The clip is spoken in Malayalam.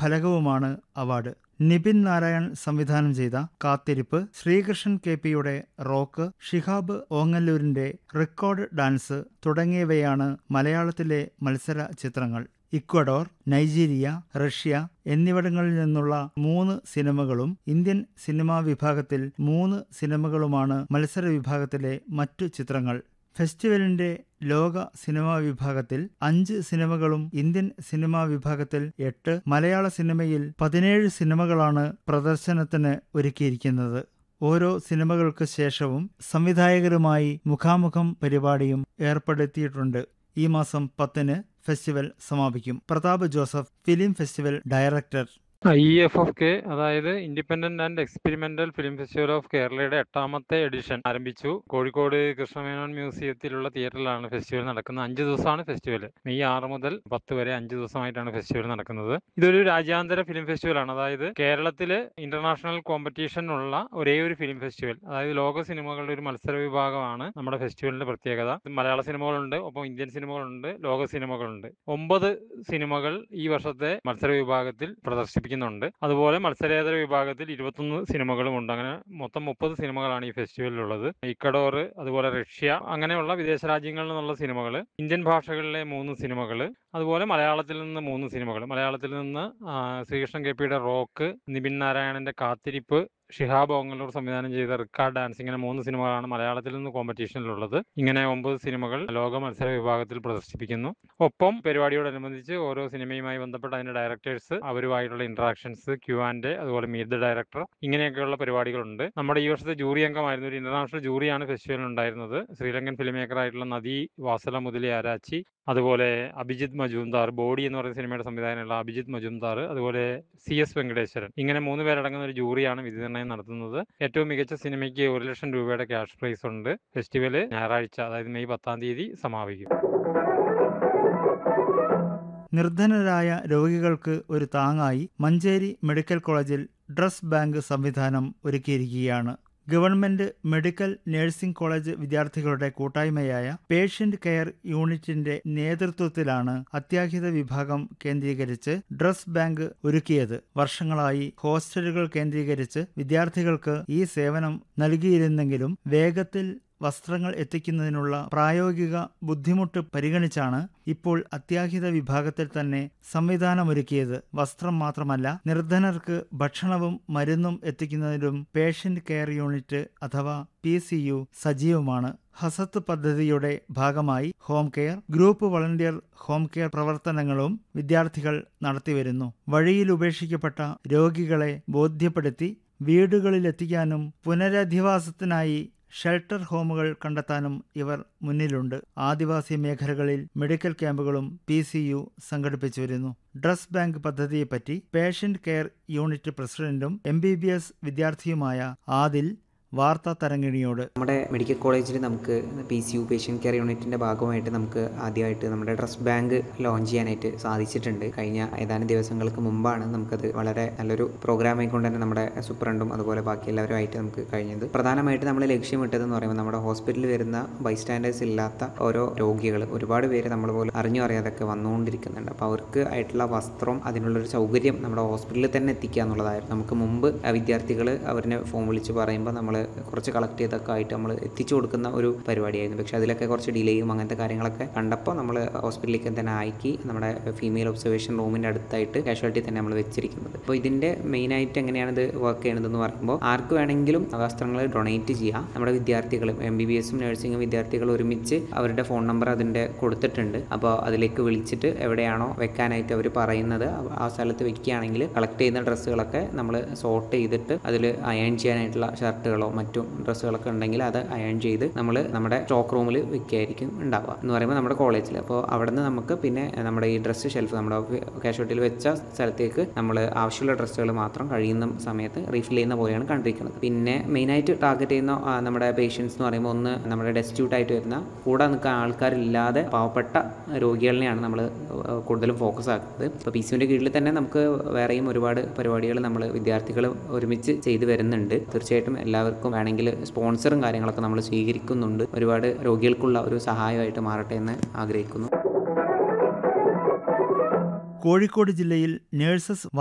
ഫലകവുമാണ് അവാർഡ് നിപിൻ നാരായൺ സംവിധാനം ചെയ്ത കാത്തിരിപ്പ് ശ്രീകൃഷ്ണൻ കെ പിയുടെ റോക്ക് ഷിഹാബ് ഓങ്ങല്ലൂരിന്റെ റെക്കോർഡ് ഡാൻസ് തുടങ്ങിയവയാണ് മലയാളത്തിലെ മത്സര ചിത്രങ്ങൾ ഇക്വഡോർ നൈജീരിയ റഷ്യ എന്നിവിടങ്ങളിൽ നിന്നുള്ള മൂന്ന് സിനിമകളും ഇന്ത്യൻ സിനിമാ വിഭാഗത്തിൽ മൂന്ന് സിനിമകളുമാണ് മത്സര വിഭാഗത്തിലെ മറ്റു ചിത്രങ്ങൾ ഫെസ്റ്റിവലിന്റെ ലോക സിനിമാ വിഭാഗത്തിൽ അഞ്ച് സിനിമകളും ഇന്ത്യൻ സിനിമാ വിഭാഗത്തിൽ എട്ട് മലയാള സിനിമയിൽ പതിനേഴ് സിനിമകളാണ് പ്രദർശനത്തിന് ഒരുക്കിയിരിക്കുന്നത് ഓരോ സിനിമകൾക്ക് ശേഷവും സംവിധായകരുമായി മുഖാമുഖം പരിപാടിയും ഏർപ്പെടുത്തിയിട്ടുണ്ട് ഈ മാസം പത്തിന് ഫെസ്റ്റിവൽ സമാപിക്കും Prathap Joseph film festival director I F F K അതായത് independent and experimental film festival of കേരളയുടെ എട്ടാമത്തെ എഡിഷൻ ആരംഭിച്ചു കോഴിക്കോട് കൃഷ്ണമേനോൻ മ്യൂസിയത്തിലുള്ള തിയേറ്ററിലാണ് ഫെസ്റ്റിവൽ നടക്കുന്നത് അഞ്ച് ദിവസമാണ് ഫെസ്റ്റിവൽ മെയ് ആറ് മുതൽ പത്ത് വരെ അഞ്ച് ദിവസമായിട്ടാണ് ഫെസ്റ്റിവൽ നടക്കുന്നത് ഇതൊരു രാജ്യാന്തര ഫിലിം ഫെസ്റ്റിവലാണ് അതായത് കേരളത്തിൽ ഇന്റർനാഷണൽ കോമ്പറ്റീഷൻ ഉള്ള ഒരേ ഒരു ഫിലിം ഫെസ്റ്റിവൽ അതായത് ലോക സിനിമകളുടെ ഒരു മത്സര വിഭാഗമാണ് നമ്മുടെ ഫെസ്റ്റിവലിന്റെ പ്രത്യേകത മലയാള സിനിമകളുണ്ട് ഒപ്പം ഇന്ത്യൻ സിനിമകളുണ്ട് ലോക സിനിമകളുണ്ട് ഒമ്പത് സിനിമകൾ ഈ വർഷത്തെ മത്സര വിഭാഗത്തിൽ പ്രദർശിപ്പിക്കും പ്രദർശിപ്പിക്കുന്നുണ്ട് അതുപോലെ മത്സരേതര വിഭാഗത്തിൽ ഇരുപത്തൊന്ന് സിനിമകളും ഉണ്ട് അങ്ങനെ മൊത്തം മുപ്പത് സിനിമകളാണ് ഈ ഫെസ്റ്റിവലിലുള്ളത് ഇക്കഡോർ അതുപോലെ റഷ്യ അങ്ങനെയുള്ള വിദേശ രാജ്യങ്ങളിൽ നിന്നുള്ള സിനിമകൾ ഇന്ത്യൻ ഭാഷകളിലെ മൂന്ന് സിനിമകൾ അതുപോലെ മലയാളത്തിൽ നിന്ന് മൂന്ന് സിനിമകൾ മലയാളത്തിൽ നിന്ന് ശ്രീകൃഷ്ണൻ കെ പിയുടെ റോക്ക് നിബിൻ നാരായണന്റെ കാത്തിരിപ്പ് ഷിഹാബ് ഓങ്ങല്ലൂർ സംവിധാനം ചെയ്ത റിക്കാർഡ് ഡാൻസ് ഇങ്ങനെ മൂന്ന് സിനിമകളാണ് മലയാളത്തിൽ നിന്ന് കോമ്പറ്റീഷനിലുള്ളത് ഇങ്ങനെ ഒമ്പത് സിനിമകൾ ലോക മത്സര വിഭാഗത്തിൽ പ്രദർശിപ്പിക്കുന്നു ഒപ്പം പരിപാടിയോടനുബന്ധിച്ച് ഓരോ സിനിമയുമായി ബന്ധപ്പെട്ട അതിന്റെ ഡയറക്ടേഴ്സ് അവരുമായിട്ടുള്ള ഇന്ററാക്ഷൻസ് ക്യൂ ആൻഡ് അതുപോലെ മീറ്റ് ദ ഡയറക്ടർ ഇങ്ങനെയൊക്കെയുള്ള പരിപാടികളുണ്ട് നമ്മുടെ ഈ വർഷത്തെ ജൂറി അംഗമായിരുന്നു ഒരു ഇന്റർനാഷണൽ ജൂറിയാണ് ഫെസ്റ്റിവലിൽ ഉണ്ടായിരുന്നത് ശ്രീലങ്കൻ ഫിലിം മേക്കർ ആയിട്ടുള്ള നദി വാസല മുതലി ആരാച്ചി അതുപോലെ അഭിജിത് മജുംദാർ ബോഡി എന്ന് പറയുന്ന സിനിമയുടെ സംവിധാനമുള്ള അഭിജിത് മജുംദാർ അതുപോലെ സി എസ് വെങ്കടേശ്വരൻ ഇങ്ങനെ മൂന്ന് പേരടങ്ങുന്ന ഒരു ജൂറിയാണ് വിധി നിർണ്ണയം നടത്തുന്നത് ഏറ്റവും മികച്ച സിനിമയ്ക്ക് ഒരു ലക്ഷം രൂപയുടെ ക്യാഷ് പ്രൈസ് ഉണ്ട് ഫെസ്റ്റിവൽ ഞായറാഴ്ച അതായത് മെയ് പത്താം തീയതി സമാപിക്കും നിർധനരായ രോഗികൾക്ക് ഒരു താങ്ങായി മഞ്ചേരി മെഡിക്കൽ കോളേജിൽ ഡ്രസ് ബാങ്ക് സംവിധാനം ഒരുക്കിയിരിക്കുകയാണ് ഗവൺമെന്റ് മെഡിക്കൽ നഴ്സിംഗ് കോളേജ് വിദ്യാർത്ഥികളുടെ കൂട്ടായ്മയായ പേഷ്യന്റ് കെയർ യൂണിറ്റിന്റെ നേതൃത്വത്തിലാണ് അത്യാഹിത വിഭാഗം കേന്ദ്രീകരിച്ച് ഡ്രസ് ബാങ്ക് ഒരുക്കിയത് വർഷങ്ങളായി ഹോസ്റ്റലുകൾ കേന്ദ്രീകരിച്ച് വിദ്യാർത്ഥികൾക്ക് ഈ സേവനം നൽകിയിരുന്നെങ്കിലും വേഗത്തിൽ വസ്ത്രങ്ങൾ എത്തിക്കുന്നതിനുള്ള പ്രായോഗിക ബുദ്ധിമുട്ട് പരിഗണിച്ചാണ് ഇപ്പോൾ അത്യാഹിത വിഭാഗത്തിൽ തന്നെ സംവിധാനമൊരുക്കിയത് വസ്ത്രം മാത്രമല്ല നിർധനർക്ക് ഭക്ഷണവും മരുന്നും എത്തിക്കുന്നതിലും പേഷ്യന്റ് കെയർ യൂണിറ്റ് അഥവാ പി സി യു സജീവമാണ് ഹസത്ത് പദ്ധതിയുടെ ഭാഗമായി home care group volunteer home care പ്രവർത്തനങ്ങളും വിദ്യാർത്ഥികൾ നടത്തിവരുന്നു വഴിയിൽ ഉപേക്ഷിക്കപ്പെട്ട രോഗികളെ ബോധ്യപ്പെടുത്തി വീടുകളിലെത്തിക്കാനും പുനരധിവാസത്തിനായി ഷെൽട്ടർ ഹോമുകൾ കണ്ടെത്താനും ഇവർ മുന്നിലുണ്ട് ആദിവാസി മേഖലകളിൽ മെഡിക്കൽ ക്യാമ്പുകളും പി സി യു സംഘടിപ്പിച്ചു വരുന്നു ഡ്രസ് ബാങ്ക് പദ്ധതിയെപ്പറ്റി പേഷ്യന്റ് കെയർ യൂണിറ്റ് പ്രസിഡന്റും എം ബി ബി എസ് വിദ്യാർത്ഥിയുമായ ആദിൽ വാർത്താ തരംഗിണിയോട് നമ്മുടെ മെഡിക്കൽ കോളേജിൽ നമുക്ക് P C U patient care യൂണിറ്റിൻ്റെ ഭാഗമായിട്ട് നമുക്ക് ആദ്യമായിട്ട് നമ്മുടെ ഡ്രസ് ബാങ്ക് ലോഞ്ച് ചെയ്യാനായിട്ട് സാധിച്ചിട്ടുണ്ട് കഴിഞ്ഞ ഏതാനും ദിവസങ്ങൾക്ക് മുമ്പാണ് നമുക്കത് വളരെ നല്ലൊരു പ്രോഗ്രാമായി കൊണ്ട് തന്നെ നമ്മുടെ സൂപ്രണ്ടും അതുപോലെ ബാക്കി എല്ലാവരുമായിട്ട് നമുക്ക് കഴിഞ്ഞത് പ്രധാനമായിട്ട് നമ്മൾ ലക്ഷ്യമിട്ടതെന്ന് പറയുമ്പോൾ നമ്മുടെ ഹോസ്പിറ്റലിൽ വരുന്ന ബൈസ്റ്റാൻഡേഴ്സ് ഇല്ലാത്ത ഓരോ രോഗികൾ ഒരുപാട് പേര് നമ്മൾ പോലും അറിഞ്ഞു അറിയാതൊക്കെ വന്നുകൊണ്ടിരിക്കുന്നുണ്ട് അപ്പോൾ അവർക്ക് ആയിട്ടുള്ള വസ്ത്രം അതിനുള്ളൊരു സൗകര്യം നമ്മുടെ ഹോസ്പിറ്റലിൽ തന്നെ എത്തിക്കുക എന്നുള്ളതായിരുന്നു നമുക്ക് മുമ്പ് വിദ്യാർത്ഥികൾ അവരിനെ ഫോൺ വിളിച്ച് പറയുമ്പോൾ നമ്മൾ കുറച്ച് കളക്ട് ചെയ്തൊക്കെ ആയിട്ട് നമ്മൾ എത്തിച്ചു കൊടുക്കുന്ന ഒരു പരിപാടിയായിരുന്നു പക്ഷേ അതിലൊക്കെ കുറച്ച് ഡിലേയും അങ്ങനത്തെ കാര്യങ്ങളൊക്കെ കണ്ടപ്പോൾ നമ്മൾ ഹോസ്പിറ്റലിലേക്ക് തന്നെ ആക്കി നമ്മുടെ ഫീമെയിൽ ഒബ്സർവേഷൻ റൂമിൻ്റെ അടുത്തായിട്ട് കാഷ്വാലിറ്റി തന്നെ നമ്മൾ വെച്ചിരിക്കുന്നത് അപ്പോൾ ഇതിൻ്റെ മെയിനായിട്ട് എങ്ങനെയാണ് ഇത് വർക്ക് ചെയ്യണതെന്ന് പറയുമ്പോൾ ആർക്ക് വേണമെങ്കിലും വസ്ത്രങ്ങൾ ഡൊണേറ്റ് ചെയ്യാം നമ്മുടെ വിദ്യാർത്ഥികൾ എം ബി ബി എസും നഴ്സിംഗും വിദ്യാർത്ഥികൾ ഒരുമിച്ച് അവരുടെ ഫോൺ നമ്പർ അതിൻ്റെ കൊടുത്തിട്ടുണ്ട് അപ്പോൾ അതിലേക്ക് വിളിച്ചിട്ട് എവിടെയാണോ വെക്കാനായിട്ട് അവർ പറയുന്നത് ആ സ്ഥലത്ത് വെക്കുകയാണെങ്കിൽ കളക്ട് ചെയ്യുന്ന ഡ്രസ്സുകളൊക്കെ നമ്മൾ സോർട്ട് ചെയ്തിട്ട് അതിൽ അയൺ ചെയ്യാനായിട്ടുള്ള ഷർട്ടുകളോ മറ്റും ഡ്രസ്സുകളൊക്കെ ഉണ്ടെങ്കിൽ അത് അയൺ ചെയ്ത് നമ്മൾ നമ്മുടെ സ്റ്റോക്ക് റൂമിൽ വെക്കുകയായിരിക്കും ഉണ്ടാവുക എന്ന് പറയുമ്പോൾ നമ്മുടെ കോളേജിൽ അപ്പോൾ അവിടെ നിന്ന് നമുക്ക് പിന്നെ നമ്മുടെ ഈ ഡ്രസ്സ് ഷെൽഫ് നമ്മുടെ കാഷ്വാലിറ്റിയിൽ വെച്ച സ്ഥലത്തേക്ക് നമ്മൾ ആവശ്യമുള്ള ഡ്രസ്സുകൾ മാത്രം കഴിയുന്ന സമയത്ത് റീഫിൽ ചെയ്യുന്ന പോലെയാണ് കണ്ടിരിക്കുന്നത് പിന്നെ മെയിനായിട്ട് ടാർഗറ്റ് ചെയ്യുന്ന നമ്മുടെ പേഷ്യൻസ് എന്ന് പറയുമ്പോൾ ഒന്ന് നമ്മുടെ ഡെസ്റ്റിറ്റ്യൂട്ട് ആയിട്ട് വരുന്ന കൂടെ നിൽക്കാൻ ആൾക്കാരില്ലാതെ പാവപ്പെട്ട രോഗികളിനെയാണ് നമ്മൾ കൂടുതലും ഫോക്കസ് ആക്കുന്നത് ഇപ്പോൾ പി സിയുടെ കീഴിൽ തന്നെ നമുക്ക് വേറെയും ഒരുപാട് പരിപാടികൾ നമ്മൾ വിദ്യാർത്ഥികൾ ഒരുമിച്ച് ചെയ്തു വരുന്നുണ്ട് തീർച്ചയായിട്ടും എല്ലാവർക്കും വേണമെങ്കിൽ സ്പോൺസറും കാര്യങ്ങളൊക്കെ നമ്മൾ സ്വീകരിക്കുന്നുണ്ട് ഒരുപാട് രോഗികൾക്കുള്ള ഒരു സഹായമായിട്ട് മാറട്ടെ എന്ന് ആഗ്രഹിക്കുന്നു കോഴിക്കോട് ജില്ലയിൽ നഴ്സസ്